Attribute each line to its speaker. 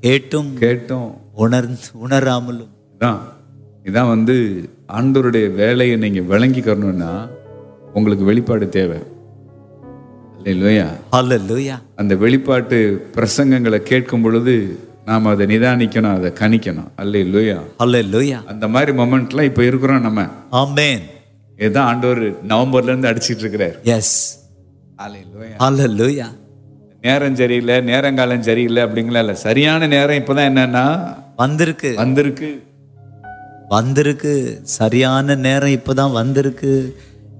Speaker 1: கேட்டும்
Speaker 2: கேட்டும்
Speaker 1: உணர்ந்து உணராமலும்
Speaker 2: இதான் இதான் வந்து ஆண்டவருடைய வேலையை நீங்க விளங்கிக்கணும்னா உங்களுக்கு வெளிப்பாடு தேவை இல்லையா
Speaker 1: ஹalleluya
Speaker 2: அந்த வெளிப்பாட்டு பிரசங்கங்களை கேட்கும் பொழுது நாம் அதை நிதானிக்கணும் அதை கணிக்கணும் அல்ல இல்லையா
Speaker 1: ஹalleluya
Speaker 2: அந்த மாதிரி மொமெண்ட்ல இப்போ இருக்கிறோம் நம்ம
Speaker 1: ஆமென்
Speaker 2: இதுதான் ஆண்டவர் நவம்பர்ல இருந்து அடிச்சிட்டு இருக்கிறார்
Speaker 1: எஸ்
Speaker 2: அல்ல
Speaker 1: ஹalleluya
Speaker 2: நேரம் சரியில்லை நேரங்காலம் சரியில்லை அப்படிங்களா இல்லை சரியான நேரம் இப்போதான் என்னன்னா
Speaker 1: வந்திருக்கு
Speaker 2: வந்திருக்கு
Speaker 1: வந்திருக்கு சரியான நேரம் இப்பதான் வந்திருக்கு